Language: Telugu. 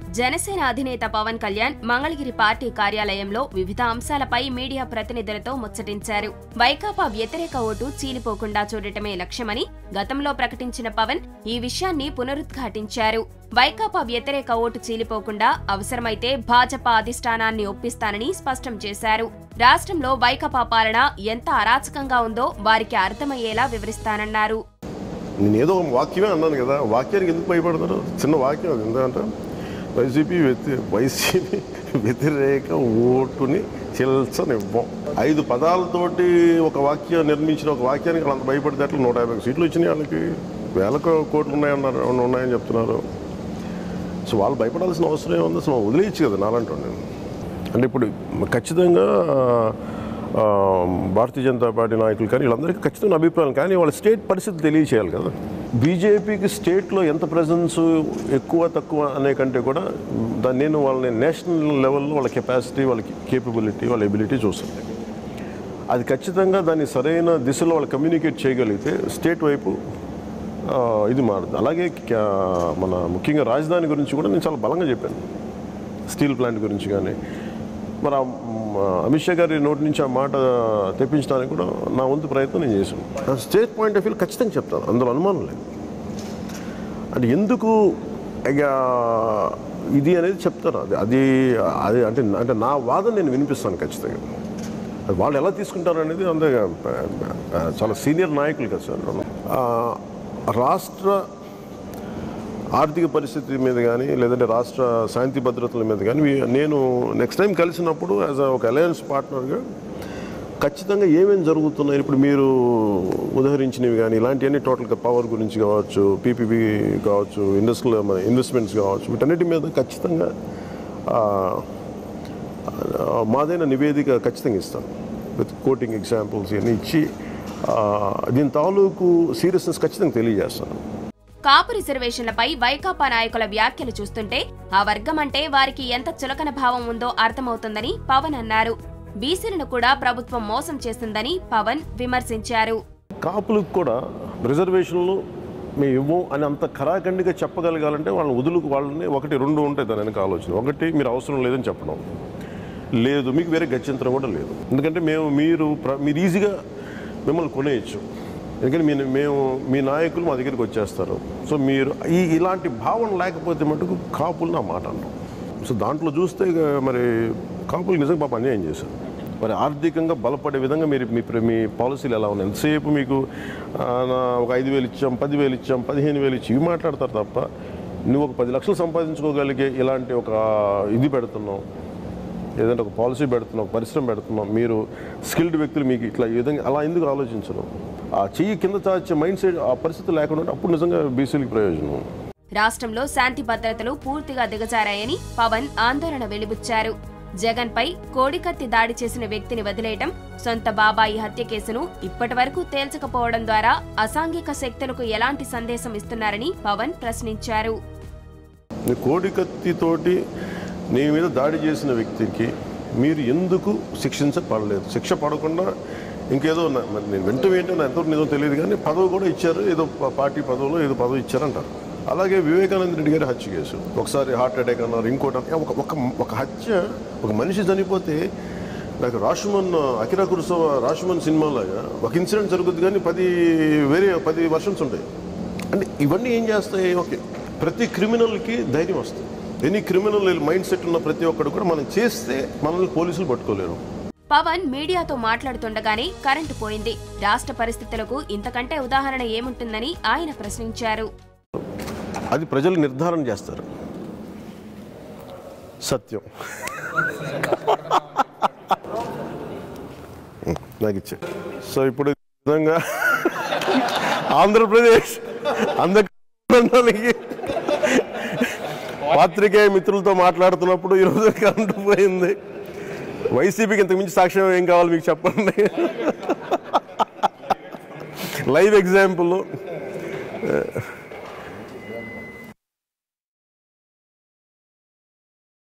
జనసేన అధినేత పవన్ కళ్యాణ్ మంగళగిరి పార్టీ కార్యాలయంలో వివిధ అంశాలపై మీడియా ప్రతినిధులతో ముచ్చటించారు వైకాపా వ్యతిరేక ఓటు చీలిపోకుండా చూడటమే లక్ష్యమని గతంలో ప్రకటించిన పవన్ ఈ విషయాన్ని పునరుద్ఘాటించారు వైకాపా వ్యతిరేక ఓటు చీలిపోకుండా అవసరమైతే భాజపా అధిష్టానాన్ని ఒప్పిస్తానని స్పష్టం చేశారు రాష్ట్రంలో వైకాపా పాలన ఎంత అరాచకంగా ఉందో వారికి అర్థమయ్యేలా వివరిస్తానన్నారు నేను ఏదో ఒక వాక్యమే అన్నాను కదా వాక్యానికి ఎందుకు భయపడతారు చిన్న వాక్యం అది ఎందుకంటే వైసీపీ వ్యతి వైసీపీ వ్యతిరేక ఓటుని చెల్చనివ్వం ఐదు పదాలతోటి ఒక వాక్యం నిర్మించిన ఒక వాక్యానికి వాళ్ళంత భయపడితే అట్లా నూట యాభై సీట్లు వచ్చినాయి వాళ్ళకి వేల కో- కోట్లు ఉన్నాయన్నారు ఉన్నాయని చెప్తున్నారు సో వాళ్ళు భయపడాల్సిన అవసరం ఏముంది అసలు వదిలేయచ్చు కదా నాలంటూ నేను అంటే ఇప్పుడు ఖచ్చితంగా ఆ, భారతీయ జనతా పార్టీ నాయకులు కానీ వీళ్ళందరికీ ఖచ్చితంగా అభిప్రాయం కానీ వాళ్ళ స్టేట్ పరిస్థితి తెలియచేయాలి కదా బీజేపీకి స్టేట్లో ఎంత ప్రజెన్స్ ఎక్కువ తక్కువ అనే కంటే కూడా దాన్ని నేను వాళ్ళని నేషనల్ లెవెల్లో వాళ్ళ కెపాసిటీ వాళ్ళ కేపబిలిటీ వాళ్ళ ఎబిలిటీ చూస్తాను అది ఖచ్చితంగా దాన్ని సరైన దిశలో వాళ్ళు కమ్యూనికేట్ చేయగలిగితే స్టేట్ వైపు ఆ, ఇది మారుతుంది అలాగే క్యా- మన ముఖ్యంగా రాజధాని గురించి కూడా నేను చాలా బలంగా చెప్పాను స్టీల్ ప్లాంట్ గురించి కానీ మరి ఆ, మ్, అమిత్ షా గారి నోటి నుంచి ఆ మాట తెప్పించడానికి కూడా నా వంతు ప్రయత్నం నేను చేశాను స్టేట్ పాయింట్ ఆఫ్ వ్యూ ఖచ్చితంగా చెప్తాను అందులో అనుమానం లేదు అంటే ఎందుకు ఇక ఇది అనేది చెప్తారు అది అది అది అంటే అంటే నా వాదన నేను వినిపిస్తాను ఖచ్చితంగా అది వాళ్ళు ఎలా తీసుకుంటారు అనేది అంతే చాలా సీనియర్ నాయకులు కదా సార్ ఆ, రాష్ట్ర ఆర్థిక పరిస్థితి మీద కానీ లేదంటే రాష్ట్ర శాంతి భద్రతల మీద కానీ వీ- నేను నెక్స్ట్ టైం కలిసినప్పుడు యాజ్ ఒక అలయన్స్ పార్ట్నర్గా ఖచ్చితంగా ఏమేమి జరుగుతున్నాయి ఇప్పుడు మీరు ఉదహరించినవి కానీ ఇలాంటివన్నీ టోటల్గా పవర్ గురించి కావచ్చు పీపీపీ కావచ్చు ఇండస్ట్రియల్ మన ఇన్వెస్ట్మెంట్స్ కావచ్చు వీటన్నిటి మీద ఖచ్చితంగా ఆ, ఆ, మాదైన నివేదిక ఖచ్చితంగా ఇస్తాను విత్ కోటింగ్ ఎగ్జాంపుల్స్ ఇవన్నీ ఇచ్చి ఆ, దీని తాలూకు సీరియస్నెస్ ఖచ్చితంగా తెలియజేస్తాను కాపు రిజర్వేషన్లపై వైకాపా నాయకుల వ్యాఖ్యలు చూస్తుంటే ఆ వర్గం అంటే వారికి ఎంత చులకన భావం ఉందో అర్థమవుతుందని పవన్ అన్నారు బీసీలను కూడా ప్రభుత్వం మోసం చేస్తుందని పవన్ విమర్శించారు కాపులకు కూడా రిజర్వేషన్లు మేము ఇవ్వం అని అంత ఖరాఖండిగా చెప్పగలగాలంటే వాళ్ళని వదులుకు వాళ్ళని ఒకటి రెండు ఉంటాయి దాని వెనక ఆలోచన ఒకటి మీరు అవసరం లేదని చెప్పడం లేదు మీకు వేరే గత్యంతరం కూడా లేదు ఎందుకంటే మేము మీరు ప్ర- మీరు ఈజీగా మిమ్మల్ని కొనేయచ్చు ఎందుకంటే మీ మేము మీ నాయకులు మా దగ్గరికి వచ్చేస్తారు సో మీరు ఈ ఇలాంటి భావన లేకపోతే మటుకు కాపులు నా మాట అన్నాం సో దాంట్లో చూస్తే ఇక మరి కాపులు నిజంగా పాప అన్యాయం చేశారు మరి ఆర్థికంగా బలపడే విధంగా మీరు మీ ప్ర- మీ పాలసీలు ఎలా ఉన్నాయి ఎంతసేపు మీకు ఆ, నా ఒక ఐదు వేలు ఇచ్చాం పదివేలు ఇచ్చాం పదిహేను వేలు ఇచ్చి ఇవి మాట్లాడతారు తప్ప నువ్వు ఒక పది లక్షలు సంపాదించుకోగలిగే ఇలాంటి ఒక ఇది పెడుతున్నావు ఏదంటే ఒక పాలసీ పెడుతున్నాం ఒక పరిశ్రమ పెడుతున్నాం మీరు స్కిల్డ్ వ్యక్తులు మీకు ఇట్లా ఈ విధంగా అలా ఎందుకు ఆలోచించరు ఆ చెయ్యి కింద చాచే మైండ్ సెట్ ఆ పరిస్థితి లేకుండా ఉంటే అప్పుడు నిజంగా బీసీలకి ప్రయోజనం రాష్ట్రంలో శాంతి భద్రతలు పూర్తిగా దిగజారాయని పవన్ ఆందోళన వెలిబుచ్చారు జగన్ పై కోడికత్తి దాడి చేసిన వ్యక్తిని వదిలేయటం సొంత బాబాయి హత్య కేసును ఇప్పటివరకు తేల్చకపోవడం ద్వారా అసాంఘిక శక్తులకు ఎలాంటి సందేశం ఇస్తున్నారని పవన్ ప్రశ్నించారు నీ కోడి కత్తితోటి నీ మీద దాడి చేసిన వ్యక్తికి మీరు ఎందుకు శిక్షించబడలేదు శిక్ష పడకుండా ఇంకేదో నా- మరి నేను వింటూ ఏంటో నా ఎంతవరకు నిజం తెలియదు కానీ పదవి కూడా ఇచ్చారు ఏదో ప- పార్టీ పదవిలో ఏదో పదవి ఇచ్చారంటారు అలాగే వివేకానంద రెడ్డి గారి హత్య కేసు ఒకసారి హార్ట్ అటాక్ అన్నారు ఇంకోటి అన్నారు. ఒక ఒక ఒక హత్య ఒక మనిషి చనిపోతే నాకు రాష్మన్ అకిరా కురుసవ రాష్మన్ సినిమాలాగా ఒక ఇన్సిడెంట్ జరుగుతుంది కానీ పది వేరే పది వర్షన్స్ ఉంటాయి అంటే ఇవన్నీ ఏం చేస్తాయి ఓకే ప్రతి క్రిమినల్కి ధైర్యం వస్తుంది ఎనీ క్రిమినల్ మైండ్ సెట్ ఉన్న ప్రతి ఒక్కడు కూడా మనం చేస్తే మనల్ని పోలీసులు పట్టుకోలేరు పవన్ మీడియాతో మాట్లాడుతుండగానే కరెంటు పోయింది రాష్ట్ర పరిస్థితులకు ఇంతకంటే ఉదాహరణ ఏముంటుందని ఆయన ప్రశ్నించారు అది ప్రజలు నిర్ధారణ చేస్తారు సత్యం నాకు ఇచ్చే సో ఇప్పుడు ఈ విధంగా ఆంధ్రప్రదేశ్ అందరికి పాత్రికేయ మిత్రులతో మాట్లాడుతున్నప్పుడు ఈరోజు కరెంటు పోయింది వైసీపీకి ఇంతకు మించి సాక్ష్యం ఏం కావాలి మీకు చెప్పండి లైవ్ ఎగ్జాంపుల్